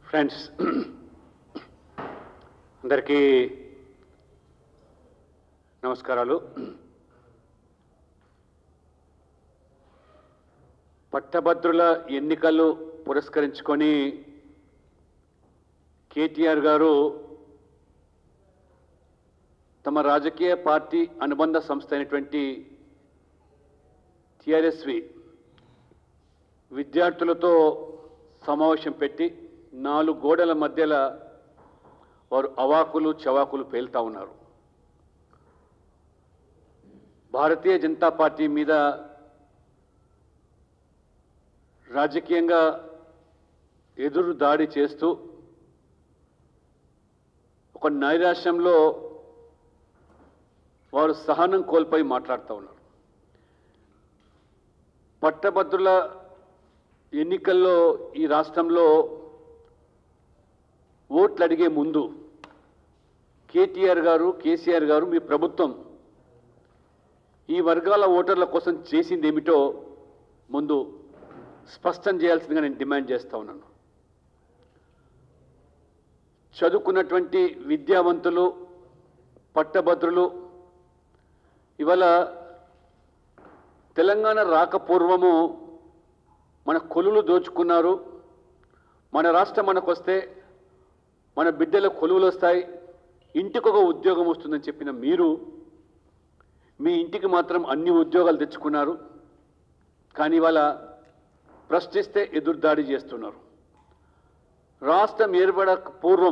friends అందరికీ నమస్కారాలు పట్టభద్రుల ఎన్నికలు పురస్కరించుకొని కేటీఆర్ గారు తమ రాజకీయ పార్టీ అనుబంధ సంస్థ అయినటువంటి టిఆర్ఎస్వి విద్యార్థులతో సమావేశం పెట్టి నాలుగు గోడల మధ్యలో వారు అవాకులు చవాకులు పేలుతా ఉన్నారు భారతీయ జనతా పార్టీ మీద రాజకీయంగా ఎదురు దాడి చేస్తూ ఒక నైరాశ్యంలో వారు సహనం కోల్పోయి మాట్లాడుతూ ఉన్నారు పట్టభద్రుల ఎన్నికల్లో ఈ రాష్ట్రంలో ఓట్లు అడిగే ముందు కేటీఆర్ గారు కేసీఆర్ గారు మీ ప్రభుత్వం ఈ వర్గాల ఓటర్ల కోసం చేసింది ఏమిటో ముందు స్పష్టం చేయాల్సిందిగా నేను డిమాండ్ చేస్తా ఉన్నాను చదువుకున్నటువంటి విద్యావంతులు పట్టభద్రులు ఇవాళ తెలంగాణ రాకపూర్వము మన కొలువులు దోచుకున్నారు మన రాష్ట్రం మనకు వస్తే మన బిడ్డల కొలువులు వస్తాయి ఇంటికి ఒక ఉద్యోగం వస్తుందని చెప్పిన మీరు మీ ఇంటికి మాత్రం అన్ని ఉద్యోగాలు తెచ్చుకున్నారు కానీ ఇవాళ ప్రశ్నిస్తే ఎదురుదాడి చేస్తున్నారు రాష్ట్రం ఏర్పడక పూర్వం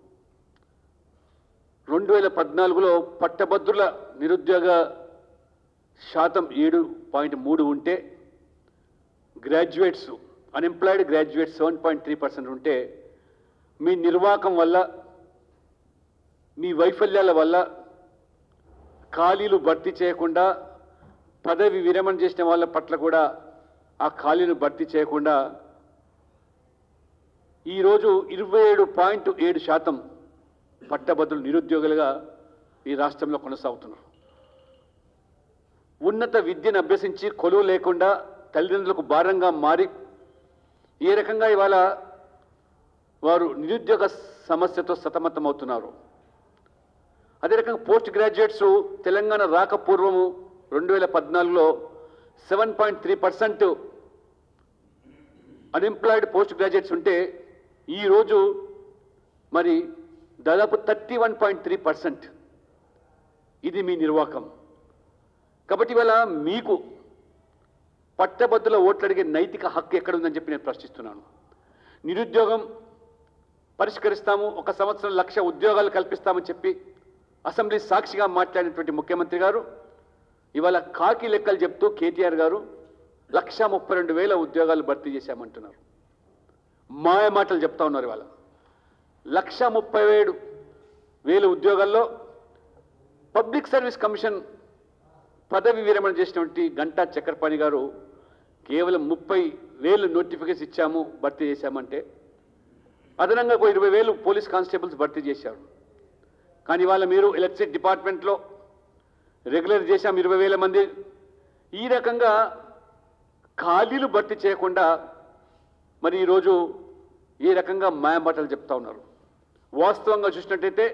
రెండు వేల పద్నాలుగులో పట్టభద్రుల నిరుద్యోగ శాతం ఏడు పాయింట్ మూడు ఉంటే graduates unemployed graduates seven point three percent ఉంటే మీ నిర్వాహకం వల్ల మీ వైఫల్యాల వల్ల ఖాళీలు భర్తీ చేయకుండా పదవి విరమణ చేసిన వాళ్ళ పట్ల కూడా ఆ ఖాళీలు భర్తీ చేయకుండా ఈరోజు ఇరవై ఏడు పాయింట్ ఏడు శాతం పట్టభద్రులు నిరుద్యోగులుగా ఈ రాష్ట్రంలో కొనసాగుతున్నారు ఉన్నత విద్యను అభ్యసించి కొలువు లేకుండా తల్లిదండ్రులకు భారంగా మారి ఏ రకంగా ఇవాళ వారు నిరుద్యోగ సమస్యతో సతమతమవుతున్నారు అదే రకంగా పోస్ట్ గ్రాడ్యుయేట్స్ తెలంగాణ రాకపూర్వము రెండు వేల పద్నాలుగులో seven point three percent unemployed post graduates ఉంటే ఈరోజు మరి దాదాపు thirty one point three percent ఇది మీ నిర్వాహకం కాబట్టి ఇవాళ మీకు పట్టభద్రుల ఓట్లు అడిగే నైతిక హక్కు ఎక్కడ ఉందని చెప్పి నేను ప్రశ్నిస్తున్నాను నిరుద్యోగం పరిష్కరిస్తాము ఒక సంవత్సరం లక్ష ఉద్యోగాలు కల్పిస్తామని చెప్పి అసెంబ్లీ సాక్షిగా మాట్లాడినటువంటి ముఖ్యమంత్రి గారు ఇవాళ కాకి లెక్కలు చెప్తూ కేటీఆర్ గారు లక్ష ముప్పై రెండు వేల ఉద్యోగాలు భర్తీ చేశామంటున్నారు మాయ మాటలు చెప్తా ఉన్నారు ఇవాళ లక్ష ముప్పై ఏడు వేల ఉద్యోగాల్లో పబ్లిక్ సర్వీస్ కమిషన్ పదవి విరమణ చేసినటువంటి గంటా చక్రపాణి గారు కేవలం ముప్పై వేలు నోటిఫికేషన్ ఇచ్చాము భర్తీ చేశామంటే అదనంగా ఒక ఇరవై వేలు పోలీస్ కానిస్టేబుల్స్ భర్తీ చేశారు కానీ ఇవాళ మీరు ఎలక్ట్రిసిటీ డిపార్ట్మెంట్లో రెగ్యులర్ చేశాం ఇరవై వేల మంది ఈ రకంగా ఖాళీలు భర్తీ చేయకుండా మరి ఈరోజు ఈ రకంగా మాయమాటలు చెప్తా ఉన్నారు వాస్తవంగా చూసినట్టయితే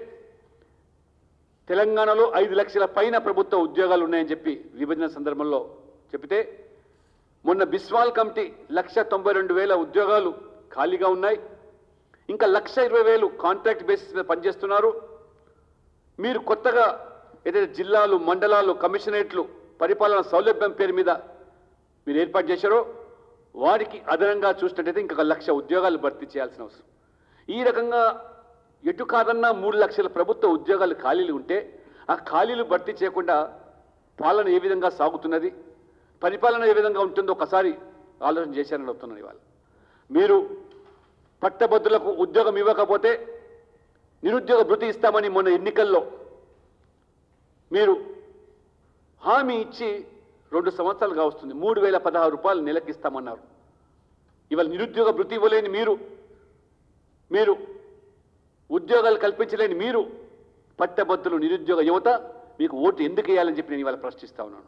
తెలంగాణలో ఐదు లక్షల పైన ప్రభుత్వ ఉద్యోగాలు ఉన్నాయని చెప్పి విభజన సందర్భంలో చెబితే మొన్న బిస్వాల్ కమిటీ లక్ష తొంభై రెండు వేల ఉద్యోగాలు ఖాళీగా ఉన్నాయి ఇంకా లక్ష ఇరవై వేలు కాంట్రాక్ట్ బేసిస్ మీద పనిచేస్తున్నారు మీరు కొత్తగా ఏదైతే జిల్లాలు మండలాలు కమిషనరేట్లు పరిపాలన సౌలభ్యం పేరు మీద మీరు ఏర్పాటు చేశారో వారికి అదనంగా చూసినట్టయితే ఇంకొక లక్ష ఉద్యోగాలు భర్తీ చేయాల్సిన అవసరం ఈ రకంగా ఎటు కాదన్నా మూడు లక్షల ప్రభుత్వ ఉద్యోగాలు ఖాళీలు ఉంటే ఆ ఖాళీలు భర్తీ చేయకుండా పాలన ఏ విధంగా సాగుతున్నది పరిపాలన ఏ విధంగా ఉంటుందో ఒకసారి ఆలోచన చేశారని అడుగుతున్నాను ఇవాళ మీరు పట్టభద్రులకు ఉద్యోగం ఇవ్వకపోతే నిరుద్యోగ భృతి ఇస్తామని మొన్న ఎన్నికల్లో మీరు హామీ ఇచ్చి రెండు సంవత్సరాలుగా వస్తుంది మూడు వేల పదహారు రూపాయలు నెలకి ఇస్తామన్నారు ఇవాళ నిరుద్యోగ భృతి ఇవ్వలేని మీరు మీరు ఉద్యోగాలు కల్పించలేని మీరు పట్టభద్రులు నిరుద్యోగ యువత మీకు ఓటు ఎందుకు వేయాలని చెప్పి నేను ఇవాళ ప్రశ్నిస్తా ఉన్నాను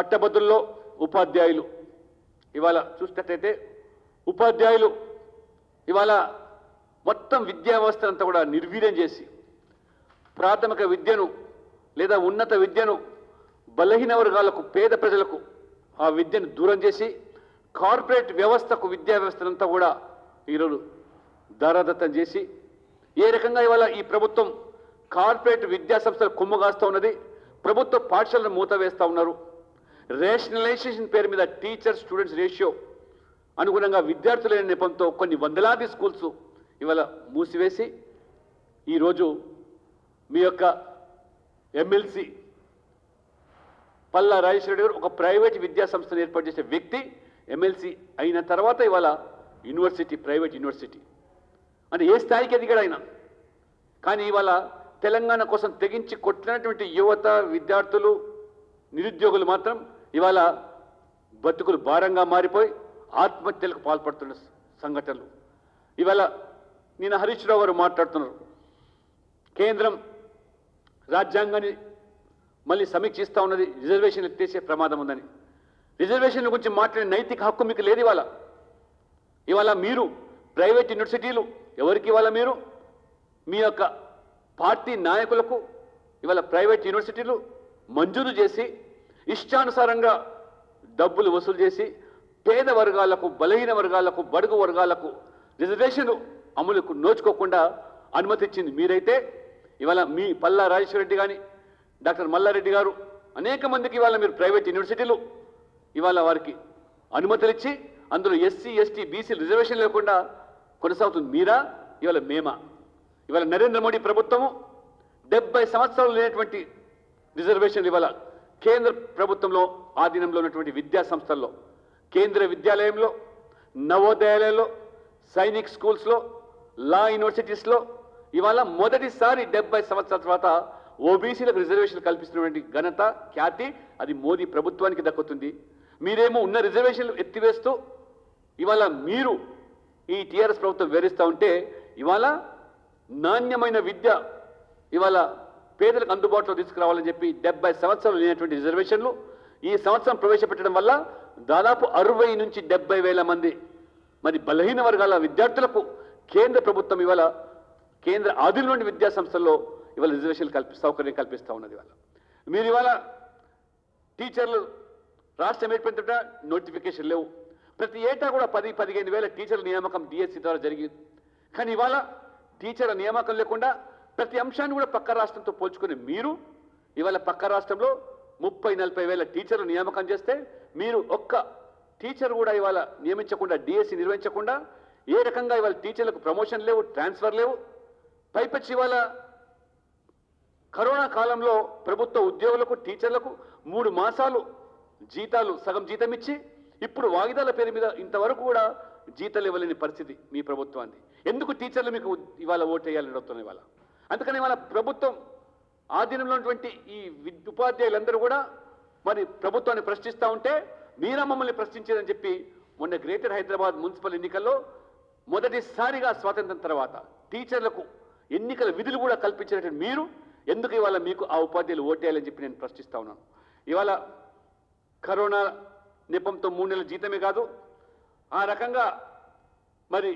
పట్టభద్రుల్లో ఉపాధ్యాయులు ఇవాళ చూసినట్టయితే ఉపాధ్యాయులు ఇవాళ మొత్తం విద్యా వ్యవస్థనంతా కూడా నిర్వీర్యం చేసి ప్రాథమిక విద్యను లేదా ఉన్నత విద్యను బలహీన వర్గాలకు పేద ప్రజలకు ఆ విద్యను దూరం చేసి కార్పొరేట్ వ్యవస్థకు విద్యా వ్యవస్థనంతా కూడా ఈరోజు దారాదత్తం చేసి ఏ రకంగా ఇవాళ ఈ ప్రభుత్వం కార్పొరేట్ విద్యా సంస్థలు కొమ్ముగాస్తూ ఉన్నది ప్రభుత్వ పాఠశాలను మూత వేస్తూ ఉన్నారు రేషనలైజేషన్ పేరు మీద టీచర్ స్టూడెంట్స్ రేషియో అనుగుణంగా విద్యార్థుల నెపంతో కొన్ని వందలాది స్కూల్స్ ఇవాళ మూసివేసి ఈరోజు మీ యొక్క ఎమ్మెల్సీ పల్లా రాజేశ్వర రెడ్డి గారు ఒక ప్రైవేట్ విద్యా సంస్థను ఏర్పాటు చేసే వ్యక్తి ఎమ్మెల్సీ అయిన తర్వాత ఇవాళ యూనివర్సిటీ ప్రైవేట్ యూనివర్సిటీ అంటే ఏ స్థాయికి ఎదిగాడు ఆయన కానీ ఇవాళ తెలంగాణ కోసం తెగించి కొట్టినటువంటి యువత విద్యార్థులు నిరుద్యోగులు మాత్రం ఇవాళ బతుకులు భారంగా మారిపోయి ఆత్మహత్యలకు పాల్పడుతున్న సంఘటనలు ఇవాళ నేను హరీష్ రావు గారు మాట్లాడుతున్నారు కేంద్రం రాజ్యాంగాన్ని మళ్ళీ సమీక్షిస్తూ ఉన్నది రిజర్వేషన్ ఎత్తేసే ప్రమాదం ఉందని రిజర్వేషన్ల గురించి మాట్లాడే నైతిక హక్కు మీకు లేదు ఇవాళ ఇవాళ మీరు ప్రైవేట్ యూనివర్సిటీలు ఎవరికి ఇవాళ మీరు మీ యొక్క పార్టీ నాయకులకు ఇవాళ ప్రైవేట్ యూనివర్సిటీలు మంజూరు చేసి ఇష్టానుసారంగా డబ్బులు వసూలు చేసి పేద వర్గాలకు బలహీన వర్గాలకు బడుగు వర్గాలకు రిజర్వేషన్ అమలుకు నోచుకోకుండా అనుమతి ఇచ్చింది మీరైతే ఇవాళ మీ పల్లా రాజేశ్వర రెడ్డి కానీ డాక్టర్ మల్లారెడ్డి గారు అనేక మందికి ఇవాళ మీరు ప్రైవేట్ యూనివర్సిటీలు ఇవాళ వారికి అనుమతులు ఇచ్చి అందులో ఎస్సీ ఎస్టీ బీసీ రిజర్వేషన్ లేకుండా కొనసాగుతుంది మీరా ఇవాళ మేమా ఇవాళ నరేంద్ర మోడీ ప్రభుత్వము డెబ్బై సంవత్సరాలు లేనటువంటి రిజర్వేషన్లు ఇవాళ కేంద్ర ప్రభుత్వంలో ఆధీనంలో ఉన్నటువంటి విద్యా సంస్థల్లో కేంద్ర విద్యాలయంలో నవోదయాలయంలో సైనిక్ స్కూల్స్లో లా యూనివర్సిటీస్లో ఇవాళ మొదటిసారి డెబ్బై సంవత్సరాల తర్వాత ఓబీసీలకు రిజర్వేషన్లు కల్పిస్తున్నటువంటి ఘనత ఖ్యాతి అది మోదీ ప్రభుత్వానికి దక్కుతుంది మీరేమో ఉన్న రిజర్వేషన్లు ఎత్తివేస్తూ ఇవాళ మీరు ఈ టీఆర్ఎస్ ప్రభుత్వం వివరిస్తూ ఉంటే ఇవాళ నాణ్యమైన విద్య ఇవాళ పేదలకు అందుబాటులో తీసుకురావాలని చెప్పి డెబ్బై సంవత్సరాలు లేనటువంటి రిజర్వేషన్లు ఈ సంవత్సరం ప్రవేశపెట్టడం వల్ల దాదాపు అరవై నుంచి డెబ్బై వేల మంది మరి బలహీన వర్గాల విద్యార్థులకు కేంద్ర ప్రభుత్వం ఇవాళ కేంద్ర ఆధునిలోని విద్యా సంస్థల్లో ఇవాళ రిజర్వేషన్లు కల్పి సౌకర్యం కల్పిస్తూ ఉన్నది ఇవాళ మీరు ఇవాళ టీచర్లు రాష్ట్రం ఏర్పడిన నోటిఫికేషన్ లేవు ప్రతి ఏటా కూడా పది పదిహేను వేల టీచర్ల నియామకం డిఎస్సి ద్వారా జరిగింది కానీ ఇవాళ టీచర్ల నియామకం లేకుండా ప్రతి అంశాన్ని కూడా పక్క రాష్ట్రంతో పోల్చుకుని మీరు ఇవాళ పక్క రాష్ట్రంలో ముప్పై నలభై వేల టీచర్లు నియామకం చేస్తే మీరు ఒక్క టీచర్ కూడా ఇవాళ నియమించకుండా డిఎస్సి నిర్వహించకుండా ఏ రకంగా ఇవాళ టీచర్లకు ప్రమోషన్ లేవు ట్రాన్స్ఫర్ లేవు పైపచ్చి ఇవాళ కరోనా కాలంలో ప్రభుత్వ ఉద్యోగులకు టీచర్లకు మూడు మాసాలు జీతాలు సగం జీతం ఇచ్చి ఇప్పుడు వాయిదాల పేరు మీద ఇంతవరకు కూడా జీతాలు ఇవ్వలేని పరిస్థితి మీ ప్రభుత్వాన్ని ఎందుకు టీచర్లు మీకు ఇవాళ ఓటేయాలని అడుగుతున్నాయి ఇవాళ అందుకని ఇవాళ ప్రభుత్వం ఆధీనంలో ఉన్నటువంటి ఈ విద్- ఉపాధ్యాయులందరూ కూడా మరి ప్రభుత్వాన్ని ప్రశ్నిస్తూ ఉంటే మీరా మమ్మల్ని ప్రశ్నించేదని చెప్పి మొన్న గ్రేటర్ హైదరాబాద్ మున్సిపల్ ఎన్నికల్లో మొదటిసారిగా స్వాతంత్రం తర్వాత టీచర్లకు ఎన్నికల విధులు కూడా కల్పించినటువంటి మీరు ఎందుకు ఇవాళ మీకు ఆ ఉపాధ్యాయులు ఓటేయాలని చెప్పి నేను ప్రశ్నిస్తా ఉన్నాను ఇవాళ కరోనా నెపంతో మూడు నెలల జీతమే కాదు ఆ రకంగా మరి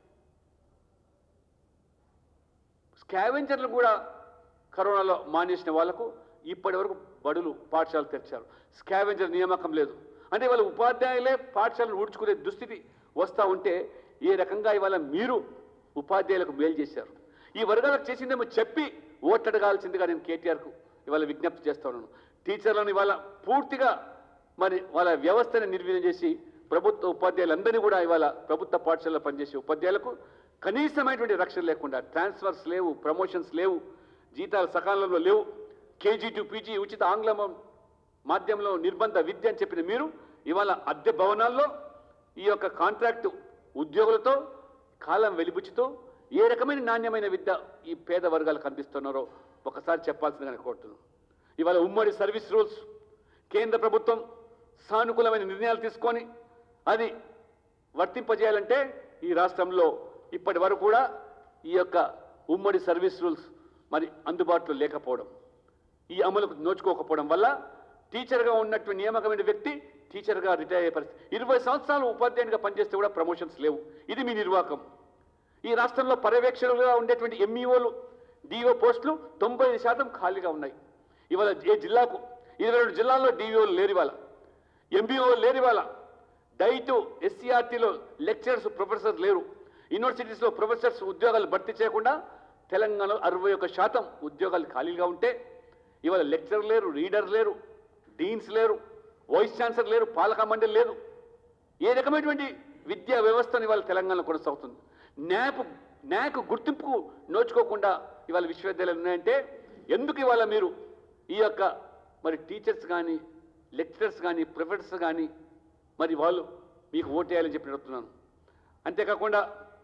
స్కావెంజర్లు కూడా కరోనాలో మానేసిన వాళ్లకు ఇప్పటి వరకు బడులు పాఠశాలలు తెరిచారు స్కావెంజర్ నియామకం లేదు అంటే ఇవాళ ఉపాధ్యాయులే పాఠశాలను ఊడ్చుకునే దుస్థితి వస్తూ ఉంటే ఏ రకంగా ఇవాళ మీరు ఉపాధ్యాయులకు మేలు చేశారు ఈ వర్గాలకు చేసిందేమో చెప్పి ఓట్లడగాల్సిందిగా నేను కేటీఆర్కు ఇవాళ విజ్ఞప్తి చేస్తా ఉన్నాను టీచర్లను ఇవాళ పూర్తిగా మరి వాళ్ళ వ్యవస్థని నిర్వీర్యం చేసి ప్రభుత్వ ఉపాధ్యాయులందరినీ కూడా ఇవాళ ప్రభుత్వ పాఠశాలలో పనిచేసే ఉపాధ్యాయులకు కనీసమైనటువంటి రక్షణ లేకుండా ట్రాన్స్ఫర్స్ లేవు ప్రమోషన్స్ లేవు జీతాలు సకాలంలో లేవు కేజీ టు పీజీ ఉచిత ఆంగ్ల మాధ్యమంలో నిర్బంధ విద్య అని చెప్పిన మీరు ఇవాళ అద్దె భవనాల్లో ఈ యొక్క కాంట్రాక్టు ఉద్యోగులతో కాలం వెలిబుచ్చుతూ ఏ రకమైన నాణ్యమైన విద్య ఈ పేద వర్గాలకు అందిస్తున్నారో ఒకసారి చెప్పాల్సిందిగా కోరుతున్నాను ఇవాళ ఉమ్మడి సర్వీస్ రూల్స్ కేంద్ర ప్రభుత్వం సానుకూలమైన నిర్ణయాలు తీసుకొని అది వర్తింపజేయాలంటే ఈ రాష్ట్రంలో ఇప్పటి వరకు కూడా ఈ యొక్క ఉమ్మడి సర్వీస్ రూల్స్ మరి అందుబాటులో లేకపోవడం ఈ అమలుకు నోచుకోకపోవడం వల్ల టీచర్గా ఉన్నటువంటి నియామకమైన వ్యక్తి టీచర్గా రిటైర్ అయ్యే పరిస్థితి ఇరవై సంవత్సరాలు ఉపాధ్యాయునిగా పనిచేస్తే కూడా ప్రమోషన్స్ లేవు ఇది మీ నిర్వాకం ఈ రాష్ట్రంలో పర్యవేక్షకులుగా ఉండేటువంటి ఎంఈఓలు డిఓ పోస్టులు తొంభై శాతం ఖాళీగా ఉన్నాయి ఇవాళ ఏ జిల్లాకు ఇరవై రెండు జిల్లాల్లో డిఓలు లేరు ఇవాళ ఎంబీఓ లేరు ఇవాళ డైట్ ఎస్సీఆర్టీలో లెక్చరర్స్ ప్రొఫెసర్స్ లేరు యూనివర్సిటీస్లో ప్రొఫెసర్స్ ఉద్యోగాలు భర్తీ చేయకుండా తెలంగాణలో అరవై ఒక్క శాతం ఉద్యోగాలు ఖాళీగా ఉంటే ఇవాళ లెక్చరర్ లేరు రీడర్ లేరు డీన్స్ లేరు వైస్ ఛాన్సలర్ లేరు పాలక మండలి లేదు ఏ రకమైనటువంటి విద్యా వ్యవస్థను ఇవాళ తెలంగాణలో కొనసాగుతుంది న్యాప్ న్యాక్ గుర్తింపుకు నోచుకోకుండా ఇవాళ విశ్వవిద్యాలయాలు ఉన్నాయంటే ఎందుకు ఇవాళ మీరు ఈ యొక్క మరి టీచర్స్ కానీ లెక్చరర్స్ కానీ ప్రొఫెసర్స్ కానీ మరి వాళ్ళు మీకు ఓటేయాలని చెప్పి అడుగుతున్నాను అంతేకాకుండా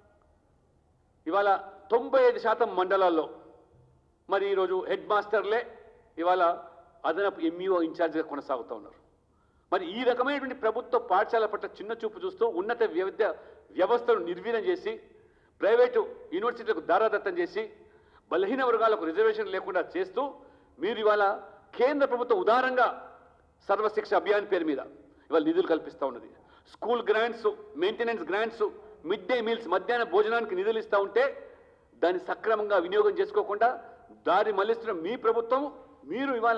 ఇవాళ తొంభై ఐదు శాతం మండలాల్లో మరి ఈరోజు హెడ్ మాస్టర్లే ఇవాళ అదనపు ఎంఈఓ ఇన్ఛార్జిగా కొనసాగుతూ ఉన్నారు మరి ఈ రకమైనటువంటి ప్రభుత్వ పాఠశాల పట్ల చిన్న చూపు చూస్తూ ఉన్నత విద్య వ్యవస్థను నిర్వీర్యం చేసి ప్రైవేటు యూనివర్సిటీలకు దారాదత్తం చేసి బలహీన వర్గాలకు రిజర్వేషన్ లేకుండా చేస్తూ మీరు ఇవాళ కేంద్ర ప్రభుత్వం ఉదారంగా సర్వశిక్ష అభియాన్ పేరు మీద ఇవాళ నిధులు కల్పిస్తూ ఉన్నది school grants maintenance grants mid day meals మధ్యాహ్న భోజనానికి నిధులు ఇస్తూ ఉంటే దాన్ని సక్రమంగా వినియోగం చేసుకోకుండా దారి మళ్లిస్తున్న మీ ప్రభుత్వం మీరు ఇవాళ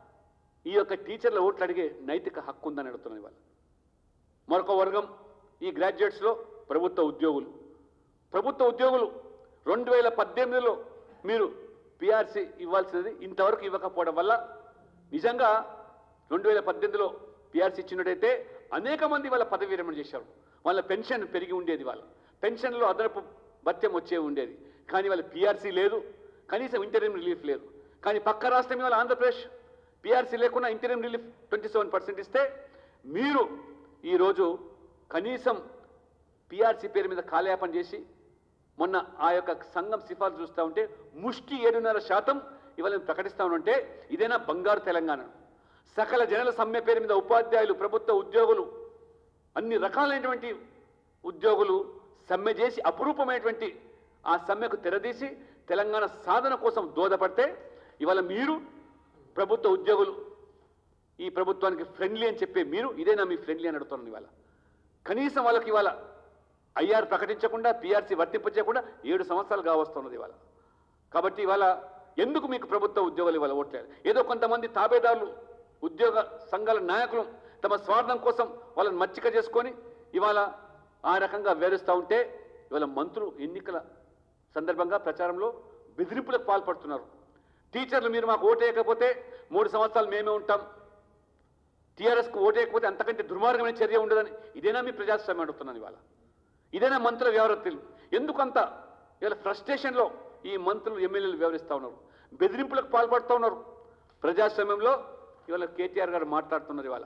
ఈ యొక్క టీచర్ల ఓట్లు అడిగే నైతిక హక్కు ఉందని అడుగుతున్నాను ఇవాళ మరొక వర్గం ఈ గ్రాడ్యుయేట్స్లో ప్రభుత్వ ఉద్యోగులు ప్రభుత్వ ఉద్యోగులు రెండు వేల పద్దెనిమిదిలో మీరు పిఆర్సీ ఇవ్వాల్సినది ఇంతవరకు ఇవ్వకపోవడం వల్ల నిజంగా రెండు వేల పద్దెనిమిదిలో పిఆర్సీ ఇచ్చినట్టయితే అనేక మంది వాళ్ళ పదవి విరమణ చేశారు వాళ్ళ పెన్షన్ పెరిగి ఉండేది వాళ్ళ పెన్షన్లో అదనపు భత్యం వచ్చే ఉండేది కానీ వాళ్ళ పిఆర్సీ లేదు కనీసం ఇంటర్వ్యూ రిలీఫ్ లేదు కానీ పక్క రాష్ట్రం ఇవాళ ఆంధ్రప్రదేశ్ పిఆర్సీ లేకుండా interim relief twenty seven percent ఇస్తే మీరు ఈరోజు కనీసం పిఆర్సీ పేరు మీద కాలయాపన చేసి మొన్న ఆ యొక్క సంఘం సిఫార్సు చూస్తూ ఉంటే ముష్టి ఏడున్నర శాతం ఇవాళ మేము ప్రకటిస్తా ఉంటే ఇదేనా బంగారు తెలంగాణ సకల జనుల సమ్మె పేరు మీద ఉపాధ్యాయులు ప్రభుత్వ ఉద్యోగులు అన్ని రకాలైనటువంటి ఉద్యోగులు సమ్మె చేసి అపురూపమైనటువంటి ఆ సమ్మెకు తెరదీసి తెలంగాణ సాధన కోసం దోహదపడితే ఇవాళ మీరు ప్రభుత్వ ఉద్యోగులు ఈ ప్రభుత్వానికి ఫ్రెండ్లీ అని చెప్పే మీరు ఇదేనా మీ ఫ్రెండ్లీ అని అడుగుతున్నాను ఇవాళ కనీసం వాళ్ళకి ఇవాళ ఐఆర్ ప్రకటించకుండా పిఆర్సీ వర్తింపచేయకుండా ఏడు సంవత్సరాలు కావస్తున్నది ఇవాళ కాబట్టి ఇవాళ ఎందుకు మీకు ప్రభుత్వ ఉద్యోగాలు ఇవాళ ఓట్లేదు ఏదో కొంతమంది తాబేదారులు ఉద్యోగ సంఘాల నాయకులు తమ స్వార్థం కోసం వాళ్ళని మచ్చిక చేసుకొని ఇవాళ ఆ రకంగా వేరుస్తూ ఉంటే ఇవాళ మంత్రులు ఎన్నికల సందర్భంగా ప్రచారంలో బెదిరింపులకు పాల్పడుతున్నారు టీచర్లు మీరు మాకు ఓటేయకపోతే మూడు సంవత్సరాలు మేమే ఉంటాం టీఆర్ఎస్కు ఓటేయకపోతే అంతకంటే దుర్మార్గమైన చర్య ఉండదని ఇదేనా మీ ప్రజాస్వామ్యం అడుగుతున్నాను ఇవాళ ఇదేనా మంత్రుల వ్యవహారతలు ఎందుకంత ఇవాళ ఫ్రస్ట్రేషన్లో ఈ మంత్రులు ఎమ్మెల్యేలు వ్యవహరిస్తూ ఉన్నారు బెదిరింపులకు పాల్పడుతూ ఉన్నారు ప్రజాస్వామ్యంలో ఇవాళ కేటీఆర్ గారు మాట్లాడుతున్నారు ఇవాళ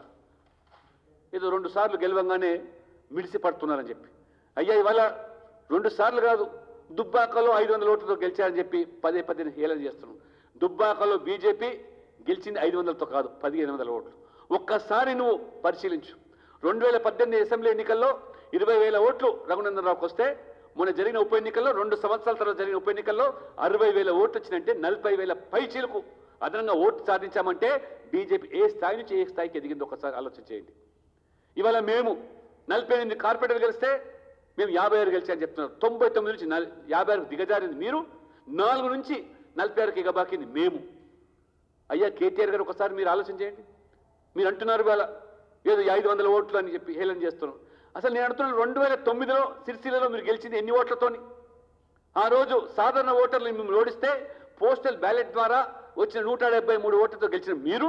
ఏదో రెండు సార్లు గెలవంగానే మిడిసి పడుతున్నారని చెప్పి అయ్యా ఇవాళ రెండు సార్లు కాదు దుబ్బాకలో ఐదు వందల ఓట్లతో గెలిచారని చెప్పి పదే పదే హేళన చేస్తున్నాం దుబ్బాకలో బీజేపీ గెలిచింది ఐదు వందలతో కాదు పదిహేను వందల ఓట్లు ఒక్కసారి నువ్వు పరిశీలించు రెండు వేల పద్దెనిమిది అసెంబ్లీ ఎన్నికల్లో ఇరవై వేల ఓట్లు రఘునందనరావుకి వస్తే మొన్న జరిగిన ఉప ఎన్నికల్లో రెండు సంవత్సరాల తర్వాత జరిగిన ఉప ఎన్నికల్లో అరవై వేల ఓట్లు వచ్చినంటే నలభై వేల పై చీలకు అదనంగా ఓటు సాధించామంటే బీజేపీ ఏ స్థాయి నుంచి ఏ స్థాయికి ఎదిగిందో ఒకసారి ఆలోచన చేయండి ఇవాళ మేము నలభై ఎనిమిది కార్పొరేటర్లు గెలిస్తే మేము యాభై ఆరు గెలిచారని చెప్తున్నారు తొంభై తొమ్మిది నుంచి నల్- యాభై ఆరు దిగజారింది మీరు నాలుగు నుంచి నలభై ఆరుకి ఎగబాకింది మేము అయ్యా కేటీఆర్ గారు ఒకసారి మీరు ఆలోచన చేయండి మీరు అంటున్నారు ఇవాళ ఏదో ఈ ఐదు వందల ఓట్లు అని చెప్పి హేళన చేస్తున్నాం అసలు నేను అంటున్నాను రెండు వేల తొమ్మిదిలో సిరిసిల్లలో మీరు గెలిచింది ఎన్ని ఓట్లతోని ఆ రోజు సాధారణ ఓటర్లు మిమ్మల్ని ఓడిస్తే పోస్టల్ బ్యాలెట్ ద్వారా వచ్చిన నూట డెబ్బై మూడు ఓట్లతో గెలిచిన మీరు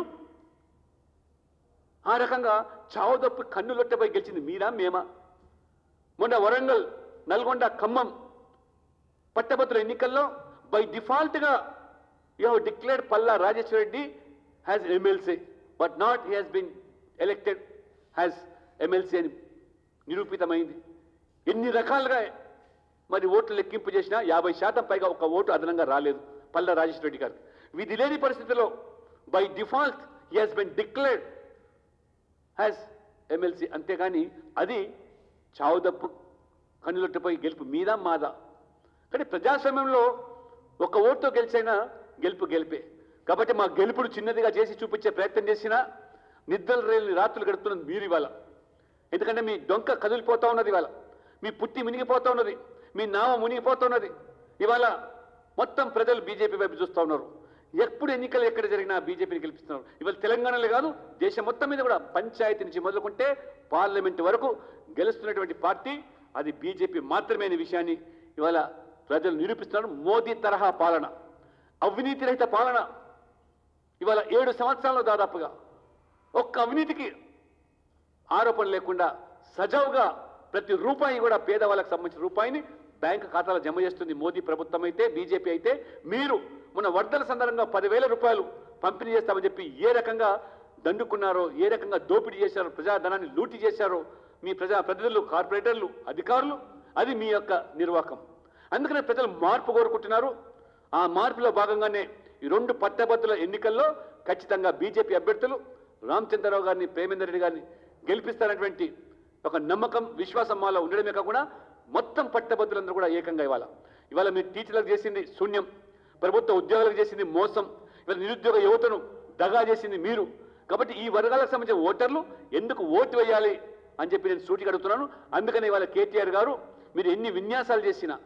ఆ రకంగా చావుదప్పు కన్నులొట్టపై గెలిచింది మీరా మేమా మొన్న వరంగల్ నల్గొండ ఖమ్మం పట్టభద్రుల ఎన్నికల్లో బై డిఫాల్ట్గా you have declared Palla Rajeshwara Reddy has MLC but not he has been elected has MLC అని నిరూపితమైంది ఎన్ని రకాలుగా మరి ఓట్లు లెక్కింపు చేసినా యాభై శాతం పైగా ఒక ఓటు అదనంగా రాలేదు పల్లా రాజేశ్వర రెడ్డి గారు విధి లేని పరిస్థితిలో by default he has been declared has MLC అంతేగాని అది చావుదప్పు కన్నులొట్టపై గెలుపు మీద మాదా కానీ ప్రజాస్వామ్యంలో ఒక ఓటుతో గెలిచైనా గెలుపు గెలిపే కాబట్టి మా గెలుపుడు చిన్నదిగా చేసి చూపించే ప్రయత్నం చేసినా నిద్రలు రేని రాత్రులు గడుపుతున్నది మీరు ఇవాళ ఎందుకంటే మీ డొంక కదిలిపోతా ఉన్నది ఇవాళ మీ పుట్టి మినిగిపోతా ఉన్నది మీ నామ మునిగిపోతున్నది ఇవాళ మొత్తం ప్రజలు బీజేపీ వైపు చూస్తూ ఉన్నారు ఎప్పుడు ఎన్నికలు ఎక్కడ జరిగినా బీజేపీని గెలిపిస్తున్నారు ఇవాళ తెలంగాణలో కాదు దేశం మొత్తం మీద కూడా పంచాయతీ నుంచి మొదలుకుంటే పార్లమెంట్ వరకు గెలుస్తున్నటువంటి పార్టీ అది బీజేపీ మాత్రమే అనే విషయాన్ని ఇవాళ ప్రజలు నిరూపిస్తున్నారు మోదీ తరహా పాలన అవినీతి రహిత పాలన ఇవాళ ఏడు సంవత్సరాల్లో దాదాపుగా ఒక్క అవినీతికి ఆరోపణ లేకుండా సజావుగా ప్రతి రూపాయి కూడా పేదవాళ్ళకి సంబంధించిన రూపాయిని బ్యాంకు ఖాతాలో జమ చేస్తుంది మోదీ ప్రభుత్వం అయితే బీజేపీ అయితే మీరు మన వరదల సందర్భంగా పదివేల రూపాయలు పంపిణీ చేస్తామని చెప్పి ఏ రకంగా దండుకున్నారో ఏ రకంగా దోపిడీ చేశారో ప్రజాధనాన్ని లూటీ చేశారో మీ ప్రజా ప్రతినిధులు కార్పొరేటర్లు అధికారులు అది మీ యొక్క నిర్వాహకం అందుకనే ప్రజలు మార్పు కోరుకుంటున్నారు ఆ మార్పులో భాగంగానే ఈ రెండు పట్టభద్రుల ఎన్నికల్లో ఖచ్చితంగా బీజేపీ అభ్యర్థులు రామచంద్రరావు గారిని ప్రేమేందర్ రెడ్డి గారిని గెలిపిస్తారనేటువంటి ఒక నమ్మకం విశ్వాసం మాలో ఉండడమే కాకుండా మొత్తం పట్టభద్రులందరూ కూడా ఏకంగా ఇవాళ ఇవాళ మీరు టీచర్లకు చేసింది శూన్యం ప్రభుత్వ ఉద్యోగులకు చేసింది మోసం ఇవాళ నిరుద్యోగ యువతను దగా చేసింది మీరు కాబట్టి ఈ వర్గాలకు సంబంధించిన ఓటర్లు ఎందుకు ఓటు వేయాలి అని చెప్పి నేను సూటిగా అడుగుతున్నాను అందుకని ఇవాళ కేటీఆర్ గారు మీరు ఎన్ని విన్యాసాలు చేసినా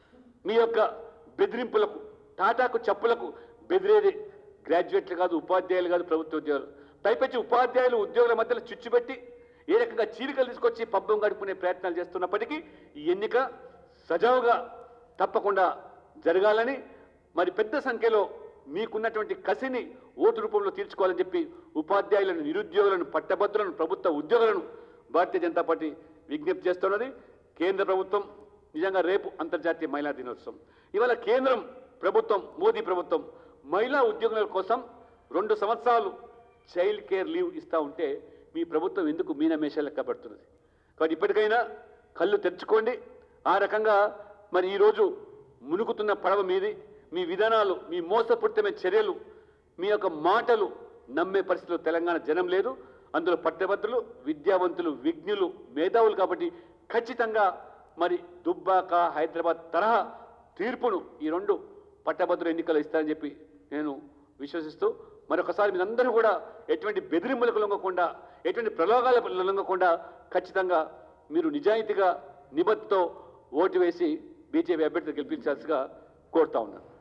మీ యొక్క బెదిరింపులకు టాటాకు చెప్పులకు బెదిరేది గ్రాడ్యుయేట్లు కాదు ఉపాధ్యాయులు కాదు ప్రభుత్వ ఉద్యోగులు పైపెచ్చి ఉపాధ్యాయులు ఉద్యోగుల మధ్యలో చుచ్చుపెట్టి ఏ రకంగా చీలికలు తీసుకొచ్చి పబ్బం గడుపుకునే ప్రయత్నాలు చేస్తున్నప్పటికీ ఈ ఎన్నిక సజావుగా తప్పకుండా జరగాలని మరి పెద్ద సంఖ్యలో మీకున్నటువంటి కసిని ఓటు రూపంలో తీర్చుకోవాలని చెప్పి ఉపాధ్యాయులను నిరుద్యోగులను పట్టభద్రులను ప్రభుత్వ ఉద్యోగులను భారతీయ జనతా పార్టీ విజ్ఞప్తి చేస్తున్నది కేంద్ర ప్రభుత్వం నిజంగా రేపు అంతర్జాతీయ మహిళా దినోత్సవం ఇవాళ కేంద్రం ప్రభుత్వం మోదీ ప్రభుత్వం మహిళా ఉద్యోగుల కోసం రెండు సంవత్సరాలు చైల్డ్ కేర్ లీవ్ ఇస్తా ఉంటే మీ ప్రభుత్వం ఎందుకు మీనమేష లెక్క పెడుతున్నది కాబట్టి ఇప్పటికైనా కళ్ళు తెరుచుకోండి ఆ రకంగా మరి ఈరోజు మునుగుతున్న పడవ మీది మీ విధానాలు మీ మోసపూరితమైన చర్యలు మీ యొక్క మాటలు నమ్మే పరిస్థితిలో తెలంగాణ జనం లేదు అందులో పట్టభద్రులు విద్యావంతులు విజ్ఞులు మేధావులు కాబట్టి ఖచ్చితంగా మరి దుబ్బాక హైదరాబాద్ తరహా తీర్పును ఈ రెండు పట్టభద్రుల ఎన్నికలు ఇస్తారని చెప్పి నేను విశ్వసిస్తూ మరొకసారి మీరందరూ కూడా ఎటువంటి బెదిరింపులకు లొంగకుండా ఎటువంటి ప్రలోభాలకు లొంగకుండా ఖచ్చితంగా మీరు నిజాయితీగా నిబద్ధతో ఓటు వేసి బీజేపీ అభ్యర్థి గెలిపించాల్సిగా కోరుతా ఉన్నాను